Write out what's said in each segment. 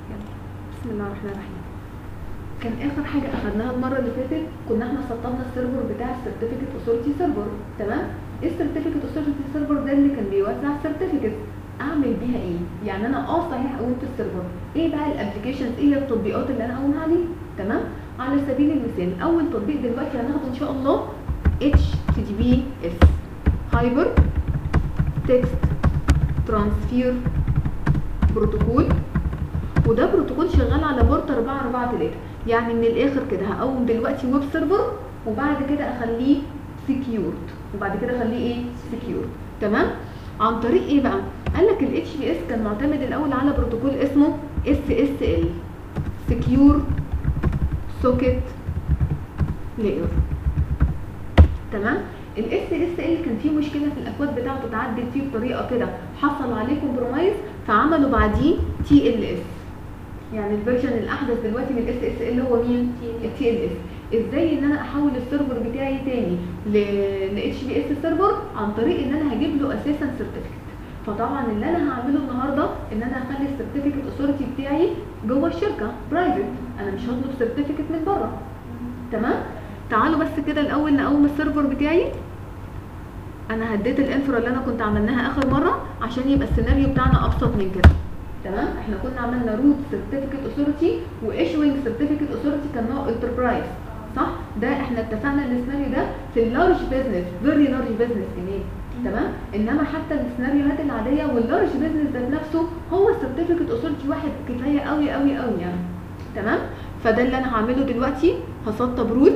يلا بسم الله الرحمن الرحيم كان اخر حاجه اخدناها المره اللي فاتت كنا احنا سطبنا السيرفر بتاع السيرتيفيكت اوثورتي سيرفر تمام ايه السيرتيفيكت اوثورتي سيرفر ده اللي كان بيوزع سيرتيفيكت اعمل بيها ايه يعني انا اه صحيح قومت السيرفر ايه بقى الابلكيشنز ايه هي التطبيقات اللي انا اقوم عليه تمام على سبيل المثال اول تطبيق دلوقتي هناخده ان شاء الله HTTPS هايبر تكست ترانسفير بروتوكول وده بروتوكول شغال على بورت 443 يعني من الاخر كده هقوم دلوقتي ويب سيرفر وبعد كده اخليه سكيورد وبعد كده اخليه ايه سكيورد تمام عن طريق ايه بقى قال لك الاتش بي اس كان معتمد الاول على بروتوكول اسمه اس اس ال سكيور سوكيت لاير تمام الاس اس ال كان فيه مشكله في الاكواد بتاعته اتعدل فيه بطريقه كده حصل عليه كومبرومايز فعملوا بعديه تي ال اس يعني الفيرجن الاحدث دلوقتي من الاس اس ال هو مين التي ال اس ازاي ان انا احول السيرفر بتاعي تاني ل اتش بي اس سيرفر عن طريق ان انا هجيب له اساسا سيرتيفيكت فطبعا اللي انا هعمله النهارده ان انا هخلي السيرتيفيكت اوثورتي بتاعي جوه الشركه برايفت انا مش هطلب سيرتيفيكت من بره تمام تعالوا بس كده الاول نقوم السيرفر بتاعي انا هديت الانفرا اللي انا كنت عملناها اخر مره عشان يبقى السيناريو بتاعنا ابسط من كده تمام احنا كنا عملنا روت سيرتيفيكت اوثورتي وايشوينج سيرتيفيكت اوثورتي كان نوع انتربرايز صح ده احنا اتفقنا ان السيناريو ده في اللارج بزنس فيري لارج بزنس كمان تمام انما حتى السيناريوهات العاديه واللارج بزنس ذات نفسه هو السيرتيفيكت اوثورتي واحد كفايه قوي قوي قوي يعني تمام فده اللي انا هعمله دلوقتي هسطب رول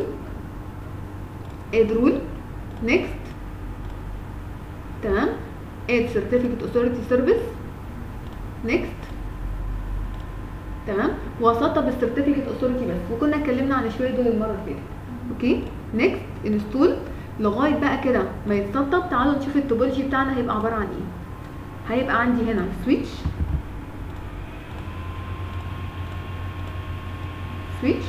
اد رول نيكست تمام اد سيرتيفيكت اوثورتي سيرفيس نيكست تمام وهسطب السيرتيفيكت اوثورتي بس وكنا اتكلمنا عن شويه دول المره اللي فاتت اوكي نيكست انستول لغايه بقى كده ما يتسطب تعالوا نشوف التوبولوجي بتاعنا هيبقى عباره عن ايه هيبقى عندي هنا سويتش سويتش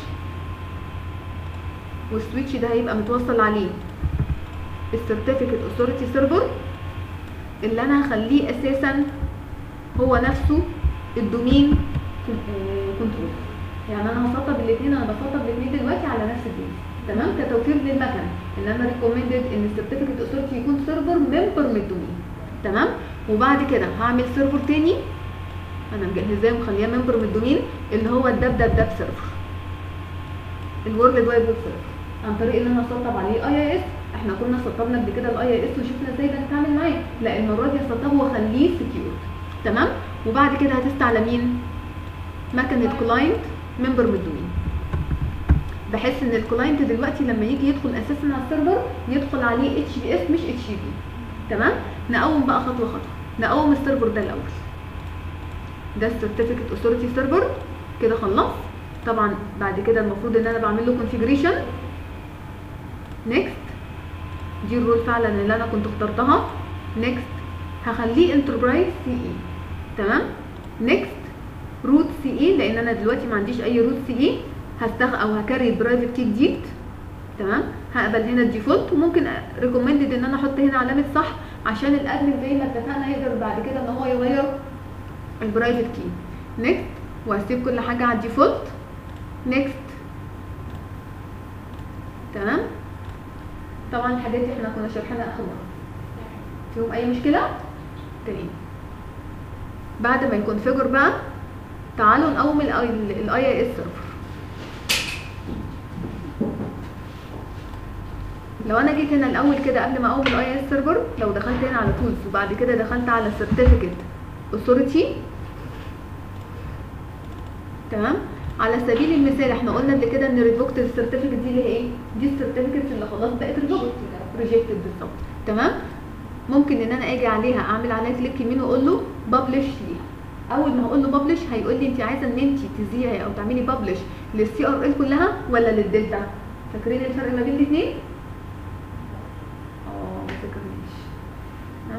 والسويتش ده هيبقى متوصل عليه السيرتيفيكت اوثورتي سيرفر اللي انا هخليه اساسا هو نفسه الدومين كنترول يعني انا هسطب الاثنين انا بسطب الاثنين دلوقتي على نفس البيز تمام كتوفير للمكن ان انا ريكومندد ان السيرتيفيكت اوثورتي يكون سيرفر ممبر من الدومين تمام وبعد كده هعمل سيرفر تاني انا مجهزاه ومخلياه ممبر من الدومين اللي هو الدب دب دب سيرفر الورلد وايد ويب سيرفر عن طريق ان انا اسطب عليه اي اي اس احنا كنا سطبنا قبل كده الاي اي اس وشفنا ازاي بنتعامل معاه لا المره دي هسطبه واخليه سكيور تمام وبعد كده هتست على مين مكنه كلاينت ممبر من الدومين بحيث ان الكلاينت دلوقتي لما يجي يدخل اساسا على السيرفر يدخل عليه اتش بي اس مش اتش بي تمام نقوم بقى خطوه خطوه نقوم السيرفر ده الاول ده السيرتيفيكت اوثورتي سيرفر كده خلص طبعا بعد كده المفروض ان انا بعمل له كونفيجريشن نيكست دي الرول فعلا اللي انا كنت اخترتها نيكست هخليه انتربرايز سي اي تمام نيكست روت سي اي لان انا دلوقتي ما عنديش اي روت سي اي هستغ او هكري برايفت كي جديد تمام هقبل هنا الديفولت وممكن ريكومندد ان انا احط هنا علامه صح عشان الادمن زي ما اتفقنا يقدر بعد كده ان هو يغير البرايفت كي نيكست وهسيب كل حاجه على الديفولت نيكست تمام طبعا الحاجات دي احنا كنا شارحينها اخر مره فيهم اي مشكله تمام بعد ما يكونفيجر بقى تعالوا نقوم الاي اي اس سيرفر لو انا جيت هنا الاول كده قبل ما اقوم الاي اس سيرفر لو دخلت هنا على تولز وبعد كده دخلت على سيرتيفيكت اوثورتي تمام على سبيل المثال احنا قلنا قبل كده ان ريفوكت السيرتيفيكت دي اللي هي ايه دي السيرتيفيكتس اللي خلاص بقت ريفوكت ريجكتد بالظبط تمام ممكن ان انا اجي عليها اعمل عليها كليك يمين واقول له ببلش ليها اول ما هقول له ببلش هيقول لي انت عايزه ان انت تذيعي او تعملي ببلش للسي ار ال كلها ولا للدلتا فاكرين الفرق ما بين الاثنين اه ما فاكرنيش ها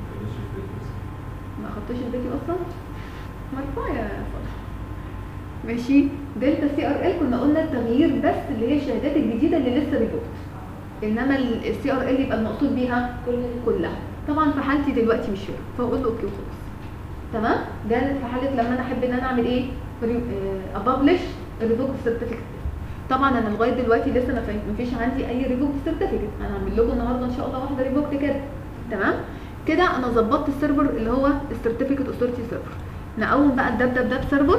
ما خدتش الفيديو اصلا مرفوع يا صالح ماشي دلتا سي ار ال كنا قلنا التغيير بس اللي هي الشهادات الجديده اللي لسه ريبورت انما السي ار ال يبقى المقصود بيها كلها طبعا في حالتي دلوقتي مش فاهم فاقول له اوكي وخلاص تمام ده في حاله لما انا احب ان انا اعمل ايه ابلش الريفوك سيرتيفيكت طبعا انا لغايه دلوقتي لسه ما فا- ما فيش عندي اي ريفوك سيرتيفيكت انا هعمل لكم النهارده ان شاء الله واحده ريفوك كده تمام كده انا ظبطت السيرفر اللي هو السيرتيفيكت اوثورتي سيرفر نقوم بقى الدب دب دب سيرفر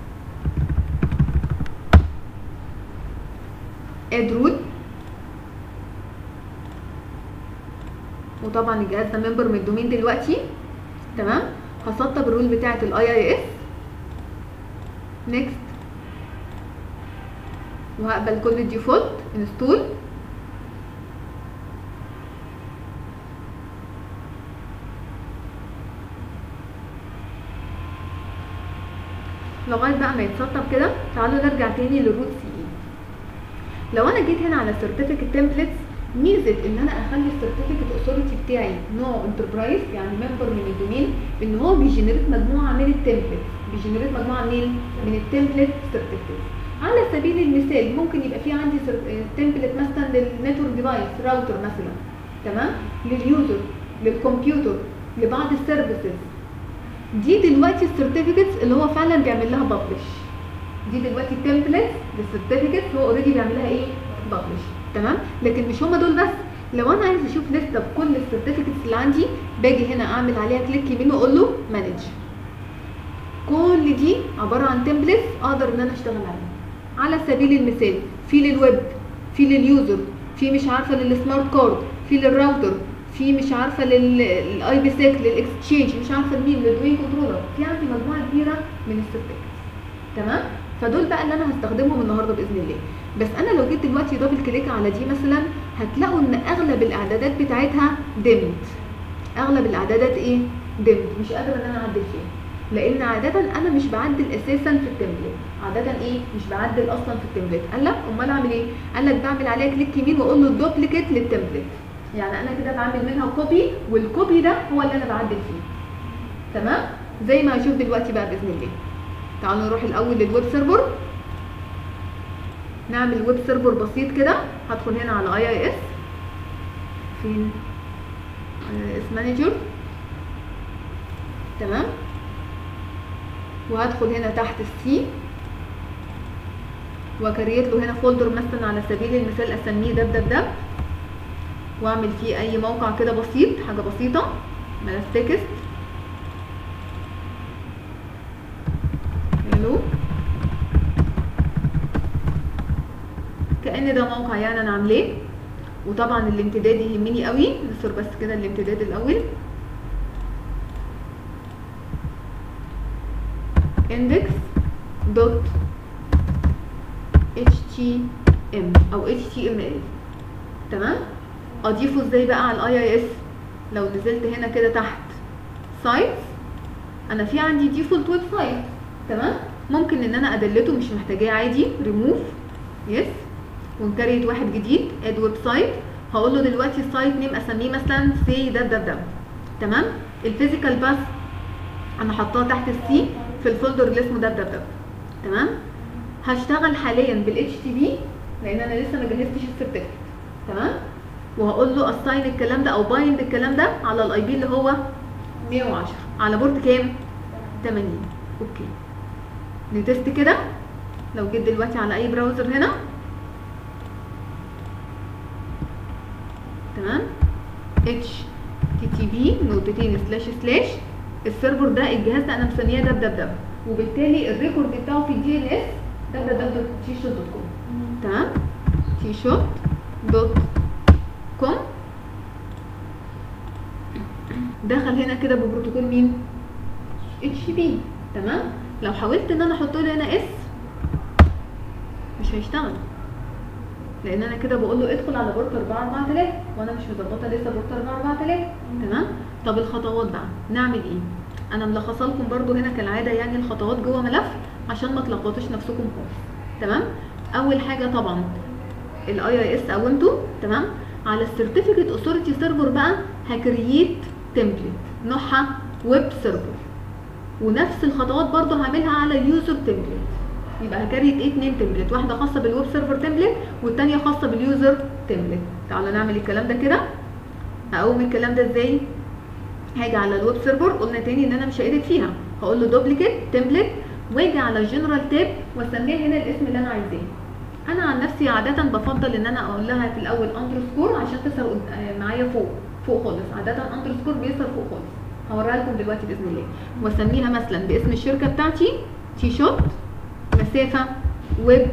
اد رول وطبعا الجهاز ده ممبر من الدومين دلوقتي تمام هسطب الرول بتاعه الاي اي اس نيكست وهقبل كل الديفولت انستول لغايه بقى ما يتسطب كده تعالوا نرجع تاني للروت سي اي لو انا جيت هنا على سيرتيفيكت تمبلتس ميزه ان انا اخلي السيرتيفيكت اوثورتي بتاعي نوع انتربرايز يعني ممبر من الدومين ان هو بيجنريت مجموعه من التمبلتس بيجنريت مجموعه منين من التمبلت سيرتيفيكت على سبيل المثال ممكن يبقى في عندي تمبلت مثلا للنتورك ديفايس راوتر مثلا تمام لليوزر للكمبيوتر لبعض السيرفيسز دي دلوقتي السيرتيفيكتس اللي هو فعلا بيعمل لها ببلش دي دلوقتي تمبلت للسيرتيفيكتس هو اوريدي بيعمل لها ايه ببلش تمام لكن مش هما دول بس لو انا عايز اشوف لسته بكل السيرتيفيكتس اللي عندي باجي هنا اعمل عليها كليك يمين واقول له مانج كل دي عباره عن تمبلتس اقدر ان انا اشتغل عليها على سبيل المثال في للويب في لليوزر في مش عارفه للسمارت كارد في للراوتر في مش عارفه للاي بي سيك للاكستشينج مش عارفه لمين للدوين كنترولر في عندي مجموعه كبيره من السيرتيفيكتس تمام فدول بقى اللي انا هستخدمهم النهارده باذن الله بس انا لو جيت دلوقتي دبل كليك على دي مثلا هتلاقوا ان اغلب الاعدادات بتاعتها ديمت اغلب الاعدادات ايه ديمت مش قادره ان انا اعدل فيها لان عاده انا مش بعدل اساسا في التمبلت عاده ايه مش بعدل اصلا في التمبلت قال لك امال اعمل ايه قال لك بعمل عليها كليك يمين واقول له دوبليكيت للتمبلت يعني انا كده بعمل منها كوبي والكوبي ده هو اللي انا بعدل فيه تمام زي ما هشوف دلوقتي بقى باذن الله تعالوا نروح الاول للويب سيرفر نعمل ويب سيرفر بسيط كده هدخل هنا على اي اي اس فين اس مانجر تمام وهدخل هنا تحت السي وكريت له هنا فولدر مثلا على سبيل المثال اسميه دب دب دب واعمل فيه اي موقع كده بسيط حاجه بسيطه ملف تكست حلو كأن ده موقع يعني انا عاملاه وطبعا الامتداد يهمني قوي نصر بس كده الامتداد الاول index dot htm او html تمام اضيفه ازاي بقى على الاي اي اس لو نزلت هنا كده تحت سايتس انا في عندي ديفولت ويب سايت تمام ممكن ان انا ادلته مش محتاجاه عادي ريموف يس ونكريت واحد جديد اد ويب سايت هقول له دلوقتي السايت نيم اسميه مثلا سي ده ده ده تمام الفيزيكال باس انا حطاه تحت السي في الفولدر اللي اسمه ده ده ده تمام هشتغل حاليا بالاتش تي بي لان انا لسه ما جهزتش السيرتيفيكت تمام وهقول له اساين الكلام ده او بايند الكلام ده على الاي بي اللي هو 110 على بورد كام 80 اوكي نتست كده لو جيت دلوقتي على اي براوزر هنا تمام اتش تي تي بي نقطتين سلاش سلاش السيرفر ده الجهاز ده انا مسميه دب دب دب وبالتالي الريكورد بتاعه في الدي ان اس دب دب دب تي شوت دوت كوم تمام تي شوت دوت كوم دخل هنا كده ببروتوكول مين اتش بي تمام لو حاولت ان انا احط له هنا اس مش هيشتغل لان انا كده بقول له ادخل على بورت 4 4000 وانا مش مظبطه لسه بورت 4 4000 تمام طب الخطوات بقى نعمل ايه انا ملخصه لكم برده هنا كالعاده يعني الخطوات جوه ملف عشان ما تلخبطوش نفسكم خالص تمام اول حاجه طبعا الاي اي اس قومته تمام على السيرتيفيكت اوثورتي سيرفر بقى هكرييت تمبلت نوعها ويب سيرفر ونفس الخطوات برضو هعملها على اليوزر تمبلت يبقى هكريت ايه اتنين تمبلت واحده خاصه بالويب سيرفر تمبلت والتانيه خاصه باليوزر تمبلت تعالوا نعمل الكلام ده كده هقوم الكلام ده ازاي هاجي على الويب سيرفر قلنا تاني ان انا مش هإيديت فيها هقول له دوبليكيت تمبلت واجي على الجنرال تاب واسميها هنا الاسم اللي انا عايزاه انا عن نفسي عاده بفضل ان انا اقول لها في الاول اندرسكور عشان تظهر قد- آه، معايا فوق فوق خالص عاده اندرسكور بيظهر فوق خالص هوريها لكم دلوقتي باذن الله واسميها مثلا باسم الشركه بتاعتي تي شوت مسافه ويب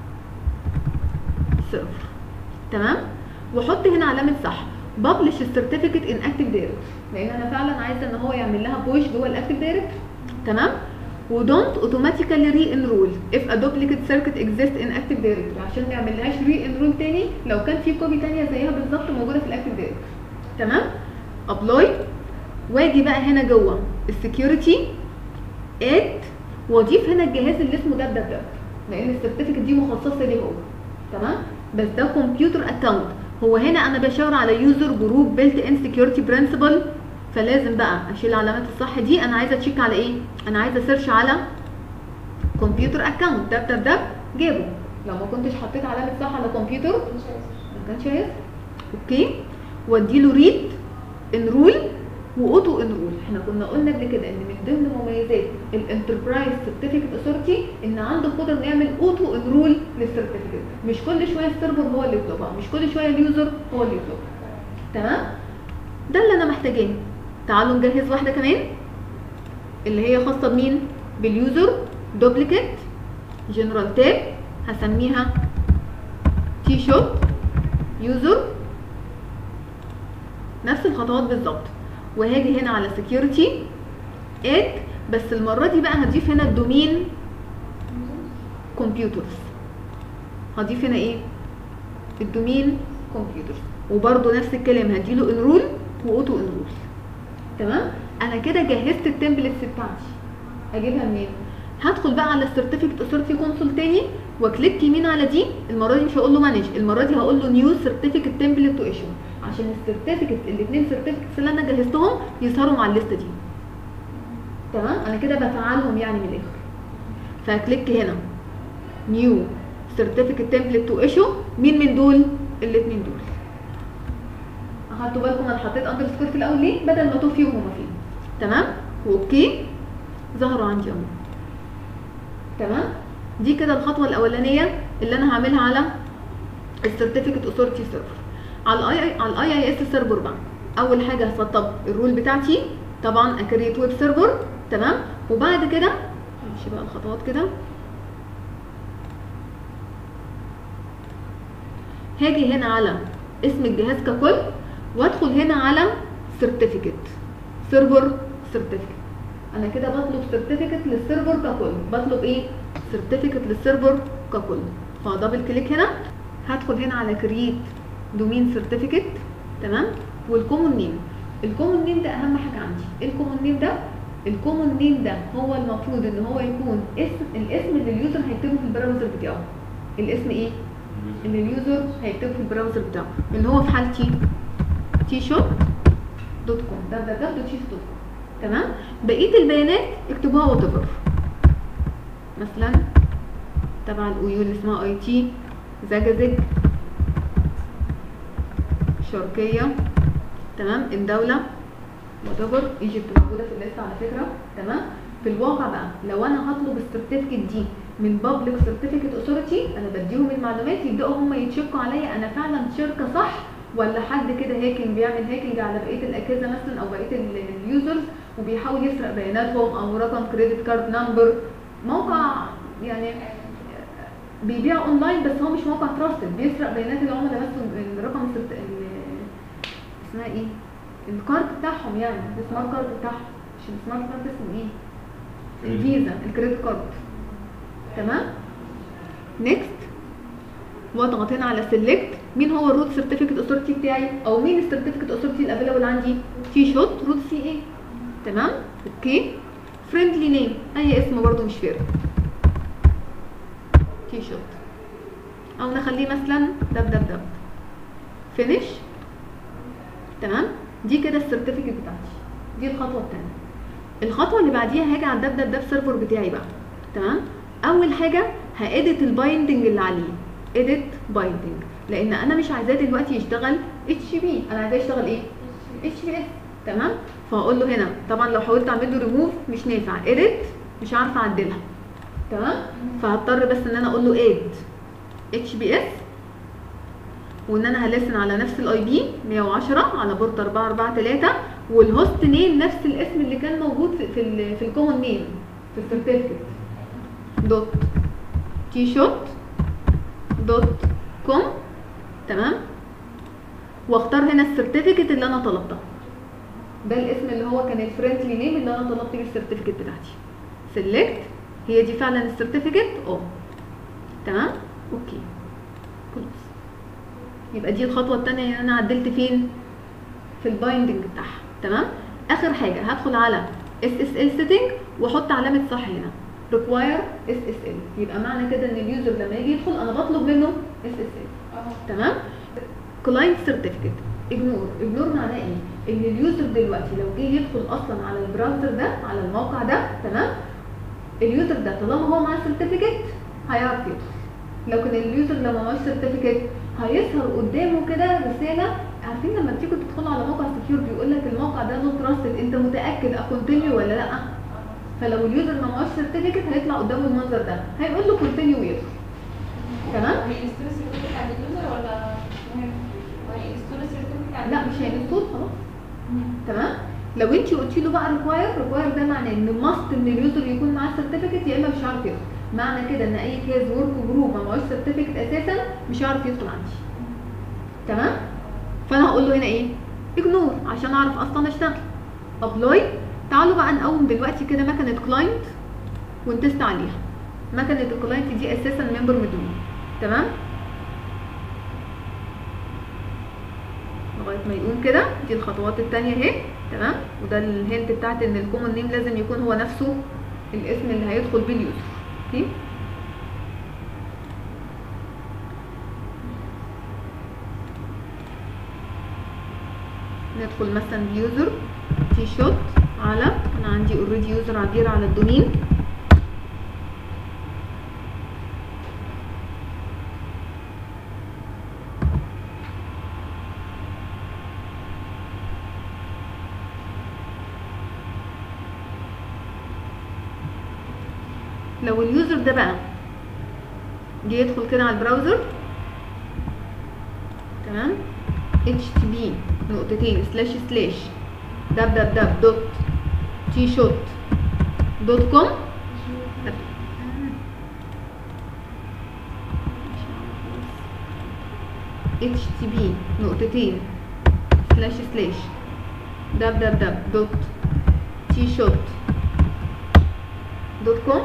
سيرفر تمام واحط هنا علامه صح ببلش السيرتيفيكت ان اكتيف دايركت لان انا فعلا عايزه ان هو يعمل لها بوش جوه الاكتيف دايركت تمام ودونت اوتوماتيكالي ري انرول اف ا دوبليكيت سيركت اكزيست ان اكتيف دايركت عشان ما يعملهاش ري انرول تاني لو كان في كوبي تانية زيها بالظبط موجوده في الاكتيف دايركت تمام ابلاي واجي بقى هنا جوه السكيورتي اد واضيف هنا الجهاز اللي اسمه دب دب دب لان السيرتيفيكت دي مخصصه ليه هو تمام بس ده كمبيوتر اكونت هو هنا انا بشاور على يوزر جروب بيلت ان سكيورتي برنسبل فلازم بقى اشيل علامات الصح دي انا عايزه اتشيك على ايه انا عايزه سيرش على كمبيوتر اكونت دب دب دب جابه لو ما كنتش حطيت علامه صح على كمبيوتر ما كانش هيظهر اوكي واديله ريد انرول واوتو انرول احنا كنا قلنا قبل كده ان من ضمن مميزات الانتربرايز سيرتيفيكت اثورتي ان عنده قدره انه يعمل اوتو انرول للسيرتيفيكت مش كل شويه السيرفر هو اللي يطلبها مش كل شويه اليوزر هو اللي يطلبها تمام ده اللي انا محتاجاه تعالوا نجهز واحده كمان اللي هي خاصه بمين باليوزر دوبليكيت جنرال تاب هسميها تي شوت يوزر نفس الخطوات بالظبط وهاجي هنا على سكيورتي اد بس المره دي بقى هضيف هنا الدومين كمبيوترز هضيف هنا ايه الدومين كمبيوترز وبرده نفس الكلام هديله انرول واوتو انرول تمام انا كده جهزت التمبلتس بتاعتي اجيبها منين هدخل بقى على السيرتيفيكت اثورتي كونسول تاني واكليك يمين على دي المره دي مش هقول له مانج المره دي هقول له نيو سيرتيفيكت تمبلت تو ايشو عشان السيرتيفيكت الاثنين سيرتيفيكتس اللي انا جهزتهم يظهروا مع الليسته دي تمام انا كده بفعلهم يعني من الاخر فكليك هنا نيو سيرتيفيكت تمبلت تو ايشو مين من دول الاثنين دول اخدتوا بالكم انا حطيت اندرسكور في الاول ليه بدل ما تو فيهم هما فين تمام واوكي ظهروا عندي اهو تمام دي كده الخطوه الاولانيه اللي انا هعملها على السيرتيفيكت اثورتي سيرفر على الاي على الاي اي اس سيرفر بقى اول حاجه هسطب الرول بتاعتي طبعا اكريت ويب سيرفر تمام وبعد كده نمشي بقى الخطوات كده هاجي هنا على اسم الجهاز ككل وادخل هنا على سيرتيفيكت سيرفر سيرتيفيكت انا كده بطلب سيرتيفيكت للسيرفر ككل بطلب ايه سيرتيفيكت للسيرفر ككل فدبل كليك هنا هدخل هنا على كرييت دومين سيرتيفيكت تمام والكومون نيم الكومون نيم ده اهم حاجه عندي ايه الكومون نيم ده الكومون نيم ده هو المفروض ان هو يكون اسم الاسم اللي اليوزر هيكتبه في البراوزر بتاعه الاسم ايه اللي اليوزر هيكتبه في البراوزر بتاعه اللي هو في حالتي تي شوت دوت كوم ده ده ده دوت شيف دوت كوم تمام بقيه البيانات اكتبوها وات ايفر مثلا تبع الاويو اللي اسمها اي تي زجاجج شرقيه تمام الدوله وات ايفر ايجيبت موجوده في الليست على فكره تمام في الواقع بقى لو انا هطلب السيرتيفيكت دي من بابليك سيرتيفيكت اثورتي انا بديهم المعلومات يبداوا هم يتشكوا عليا انا فعلا شركه صح ولا حد كده هاكينج بيعمل هاكينج على بقيه الاجهزه مثلا او بقيه ال- اليوزرز وبيحاول يسرق بياناتهم او رقم كريدت كارد نمبر موقع يعني بيبيع اونلاين بس هو مش موقع تراستد بيسرق بيانات العملاء بس الرقم السرت... ال- اسمها ايه الكارد بتاعهم يعني السمارت كارد بتاعهم مش السمارت كارد اسمه ايه الفيزا الكريدت كارد تمام نيكست واضغط هنا على سيلكت مين هو الروت سيرتيفيكت اثورتي بتاعي او مين السيرتيفيكت اثورتي الافيلابل عندي تي شوت روت سي اي تمام اوكي فريندلي نيم اي اسم برضو مش فارق تي شوت او نخليه مثلا دب دب دب فينيش تمام دي كده السيرتيفيكت بتاعتي دي الخطوه الثانيه الخطوه اللي بعديها هاجي على الدب دب دب سيرفر بتاعي بقى تمام اول حاجه هاديت البايندنج اللي عليه اديت بايندنج لان انا مش عايزاه دلوقتي يشتغل اتش بي انا عايزاه يشتغل ايه اتش بي اس تمام فهقول له هنا طبعا لو حاولت اعمل له ريموف مش نافع اديت مش عارفه اعدلها تمام فهضطر بس ان انا اقول له اد اتش بي اس وان انا هلسن على نفس الاي بي 110 على بورت 443 والهوست نيم نفس الاسم اللي كان موجود في في, ال- في الكومن نيم في السيرتيفيكت دوت تي شوت دوت كوم تمام واختار هنا السيرتيفيكت اللي انا طلبتها ده الاسم اللي هو كان الفريندلي نيم اللي انا طلبت بيه السيرتيفيكت بتاعتي سيلكت هي دي فعلا السيرتيفيكت اه تمام اوكي خلاص يبقى دي الخطوه الثانيه اللي انا عدلت فين في البايندنج بتاعها تمام اخر حاجه هدخل على اس اس ال سيتنج واحط علامه صح هنا require اس اس ال يبقى معنى كده ان اليوزر لما يجي يدخل انا بطلب منه اس اس ال اه تمام كلاينت سيرتيفيكت اجنور اجنور معناه ايه ان اليوزر دلوقتي لو جه يدخل اصلا على البراوزر ده على الموقع ده تمام اليوزر ده طالما هو معاه سيرتيفيكت هيعرف يدخل لو كان اليوزر لما معهوش سيرتيفيكت هيظهر قدامه كده رساله عارفين لما بتيجوا تدخلوا على موقع سكيور بيقول لك الموقع ده نوت تراستد انت متاكد اكونتينيو ولا لا فلو اليوزر ما معهوش سيرتيفيكت هيطلع قدامه المنظر ده هيقول له كونتينيو ويدخل تمام هي الستوري سيرتيفيكت عند اليوزر ولا مهم؟ هي الستوري سيرتيفيكت عند لا مش هينسوه خلاص تمام لو انت قلتي له بقى ريكواير ريكواير ده معناه ان ماست ان اليوزر يكون معاه سيرتيفيكت يا اما مش هيعرف يدخل معنى كده ان اي كيس ورك جروب ما معهوش سيرتيفيكت اساسا مش هيعرف يدخل عندي تمام فانا هقول له هنا ايه اجنور عشان اعرف اصلا اشتغل ابلاي تعالوا بقى نقوم دلوقتي كده مكنه كلاينت ونتست عليها مكنه الكلاينت دي اساسا ممبر مديون تمام لغايه ما يقوم كده دي الخطوات التانية اهي تمام وده الهنت بتاعت ان الكومن نيم لازم يكون هو نفسه الاسم اللي هيدخل بيه اليوزر اوكي ندخل مثلا اليوزر تي شوت على انا عندي اوريدي يوزر عبير على الدومين لو اليوزر ده بقى جه يدخل كده على البراوزر تمام http نقطتين سلاش سلاش www دوت تي شوت دوت كوم http نقطتين سلاش سلاش www دوت تي شوت دوت كوم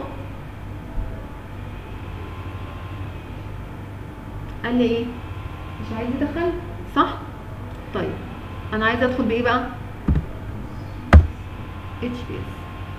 قال لي ايه مش عايز يدخل صح طيب انا عايزه ادخل بايه بقى اتش بي اس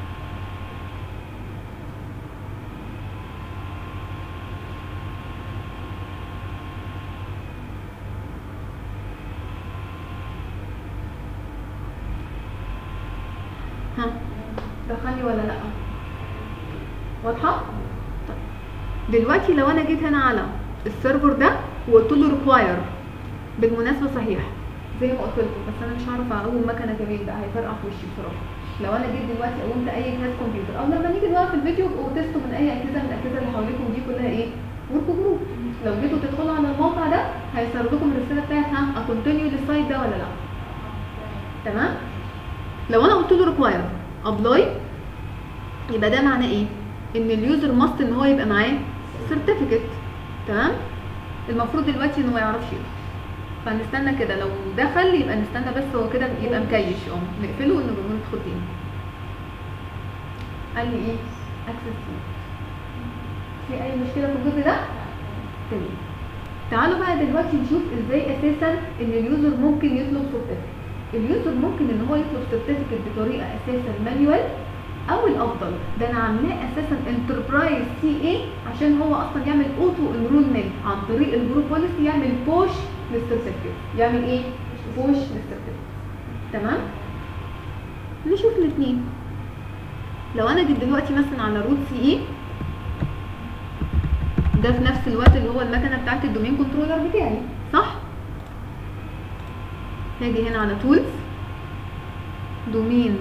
ها دخلني ولا لا واضحه طيب دلوقتي لو انا جيت هنا على السيرفر ده وقلت له ريكواير بالمناسبه صحيح زي ما قلت لكم بس انا مش هعرف اقوم مكنه كمان ده هيفرقع في وشي بصراحه لو انا جيت دلوقتي قومت اي جهاز كمبيوتر او لما نيجي نوقف الفيديو وتستوا من اي اجهزه من الاجهزه اللي حواليكم دي كلها ايه ورك جروب لو جيتوا تدخلوا على الموقع ده هيصير لكم الرساله بتاعت ها اكونتينيو للسايت ده ولا لا تمام لو انا قلت له ريكواير ابلاي يبقى ده معناه ايه ان اليوزر ماست ان هو يبقى معاه سيرتيفيكت تمام المفروض دلوقتي انه ما يعرفش يدخل فنستنى كده لو دخل يبقى نستنى بس هو كده يبقى مكيش اه نقفله ونقول ندخل تاني قال لي ايه اكسس في اي مشكله في الجزء ده تمام تعالوا بقى دلوقتي نشوف ازاي اساسا ان اليوزر ممكن يطلب سيرتيفيكت اليوزر ممكن ان هو يطلب سيرتيفيكت بطريقه اساسا مانيوال او الافضل ده انا عاملاه اساسا انتربرايز سي اي عشان هو اصلا يعمل اوتو انرولمنت عن طريق الجروب بوليسي يعمل بوش للسيرتيفيكت يعمل ايه بوش للسيرتيفيكت تمام نشوف الاثنين لو انا جيت دلوقتي مثلا على روت سي اي ده في نفس الوقت اللي هو المكنه بتاعت الدومين كنترولر بتاعي صح هاجي هنا على تولز دومين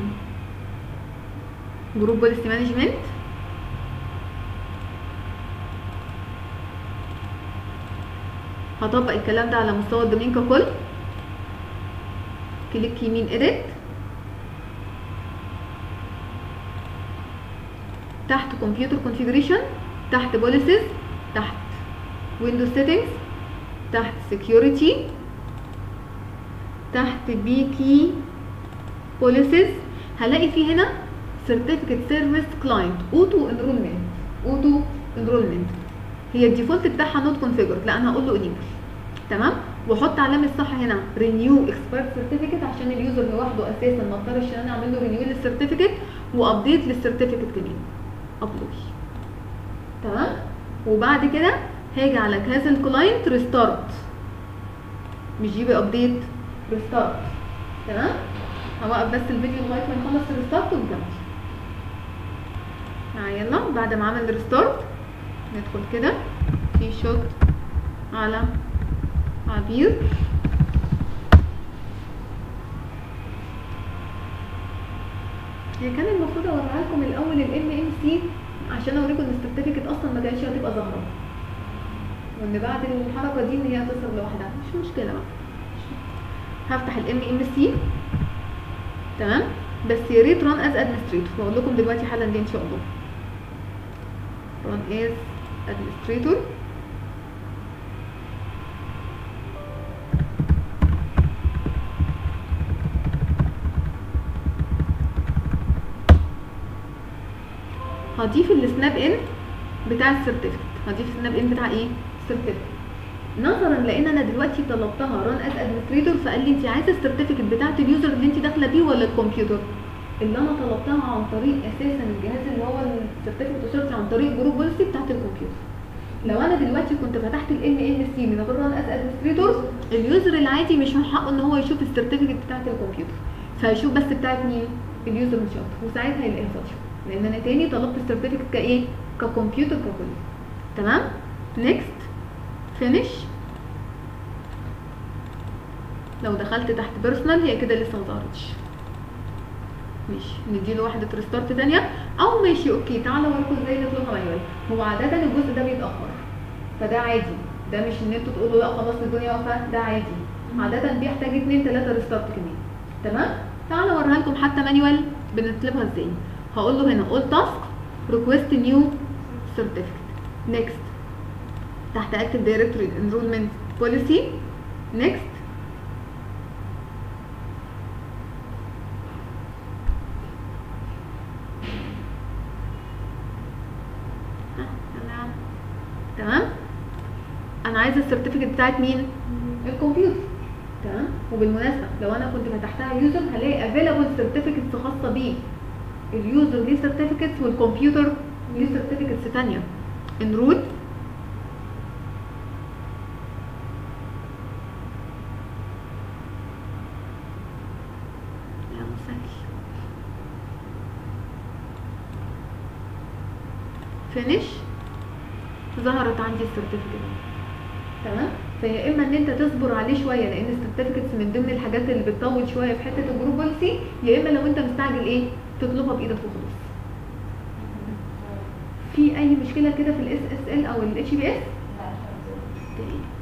جروب بوليسي مانجمنت هطبق الكلام ده على مستوى الدومين ككل كليك يمين edit تحت كمبيوتر configuration تحت policies تحت windows settings تحت security تحت بي كي policies هلاقي في هنا certificate service client auto enrollment auto enrollment هي الديفولت بتاعها نوت configured لا انا هقول له enable تمام واحط علامه صح هنا renew expired certificate عشان اليوزر لوحده اساسا ما اضطرش ان انا اعمل له renew للسيرتيفيكت وابديت للسيرتيفيكت كمان ابلوي تمام وبعد كده هاجي على جهاز الكلاينت ريستارت مش جيبي ابديت ريستارت تمام هوقف بس الفيديو لغايه ما يخلص الريستارت ونكمل آه يلا بعد ما عمل ريستارت ندخل كده في شوت على عبير هي كان المفروض اوريها لكم الاول الام ام سي عشان اوريكم ان السيرتيفيكت اصلا ما كانتش هتبقى ظاهره وان بعد الحركه دي ان هي هتظهر لوحدها مش مشكله بقى هفتح الام ام سي تمام بس يا ريت ران از ادمنستريتور هقول لكم دلوقتي حالا ليه ان شاء الله ران از ادمنستريتور هضيف السناب ان بتاع السيرتيفيكت هضيف السناب ان بتاع ايه السيرتيفيكت نظرا لان انا دلوقتي طلبتها ران از ادمنستريتور فقال لي انت عايزه السيرتيفيكت بتاعت اليوزر اللي انت داخله بيه ولا الكمبيوتر اللي انا طلبتها عن طريق اساسا الجهاز اللي هو السيرتيفيكت وصلت عن طريق جروب بوليسي بتاعت الكمبيوتر لو انا دلوقتي كنت فتحت الام ام سي من غير ران از ادمنستريتور اليوزر العادي مش من حقه ان هو يشوف السيرتيفيكت بتاعت الكمبيوتر فهيشوف بس بتاعت مين اليوزر مش اكتر وساعتها هيلاقيها فاضيه لان انا تاني طلبت السيرتيفيكت كايه ككمبيوتر ككل تمام نيكست فينيش لو دخلت تحت بيرسونال هي كده لسه ما ظهرتش ماشي نديله واحدة ريستارت تانية او ماشي اوكي تعالوا اوريكم ازاي نطلبها مانيوال هو عادة الجزء ده بيتأخر فده عادي ده مش ان انتوا تقولوا لا خلاص الدنيا واقفة ده عادي عادة بيحتاج اتنين تلاتة ريستارت كمان تمام تعالوا اوريها لكم حتى مانيوال بنطلبها ازاي هقول له هنا all task request new certificate next تحت active directory enrollment policy next ها، يلا. تمام انا عايزه السيرتيفيكت بتاعت مين الكمبيوتر تمام وبالمناسبه لو انا كنت فتحتها يوزر هلاقي افيلابل سيرتيفيكتس خاصه بيه اليوزر ليه سيرتيفيكتس والكمبيوتر ليه سيرتيفيكتس ثانيه انرول يا مسهل فينيش ظهرت عندي السيرتيفيكت تمام فيا اما ان انت تصبر عليه شويه لان السيرتيفيكتس من ضمن الحاجات اللي بتطول شويه في حته الجروب بوليسي يا اما لو انت مستعجل ايه تطلبها بايدك وخلاص في اي مشكله كده في الاس اس ال او الاتش بي اس لا، مش عارفة. تمام